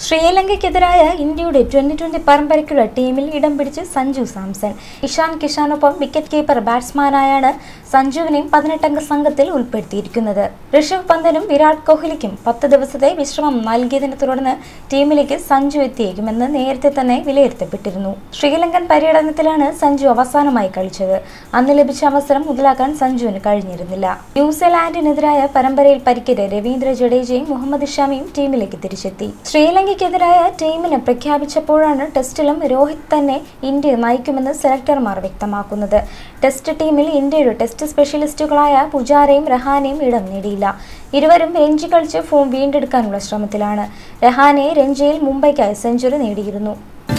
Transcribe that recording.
ശ്രീലങ്കയ്ക്കെതിരായ ഇന്ത്യയുടെ twenty twenty പരമ്പരയ്ക്കുള്ള ടീമിൽ ഇടം പിടിച്ച് സഞ്ജു സാംസൺ ഇഷാൻ കിഷാനൊപ്പം വിക്കറ്റ് കീപ്പർ ബാറ്റ്സ്മാനായാണ് സഞ്ജുവിനെയും പതിനെട്ടംഗ സംഘത്തിൽ ഉൾപ്പെടുത്തിയിരിക്കുന്നത് ഋഷഭ് പന്തനും വിരാട് കോഹ്ലിക്കും പത്ത് ദിവസത്തെ വിശ്രമം നൽകിയതിനെ തുടർന്ന് ടീമിലേക്ക് സഞ്ജു എത്തിയേക്കുമെന്ന് നേരത്തെ തന്നെ വിലയിരുത്തപ്പെട്ടിരുന്നു ശ്രീലങ്കൻ പര്യടനത്തിലാണ് സഞ്ജു അവസാനമായി കളിച്ചത് അന്ന് ലഭിച്ച അവസരം മുതലാക്കാൻ സഞ്ജുവിന് കഴിഞ്ഞിരുന്നില്ല ന്യൂസിലാൻഡിനെതിരായ പരമ്പരയിൽ പരിക്കേറ്റ രവീന്ദ്ര ജഡേജയും മുഹമ്മദ് ഷമിയും ടീമിലേക്ക് തിരിച്ചെത്തി ശ്രീലങ്കയ്ക്കെതിരായ ടീമിനെ പ്രഖ്യാപിച്ചപ്പോഴാണ് ടെസ്റ്റിലും രോഹിത് തന്നെ ഇന്ത്യയെ നയിക്കുമെന്ന് സെലക്ടർമാർ വ്യക്തമാക്കുന്നത് ടെസ്റ്റ് ടീമിൽ ഇന്ത്യയുടെ ടെസ്റ്റ് സ്പെഷ്യലിസ്റ്റുകളായ പുജാരയും രഹാനെയും ഇടം നേടിയില്ല ഇരുവരും രഞ്ജി കളിച്ച് ഫോം വീണ്ടെടുക്കാനുള്ള ശ്രമത്തിലാണ് രഹാനെ രഞ്ജിയിൽ മുംബൈക്കായി സെഞ്ചുറി നേടിയിരുന്നു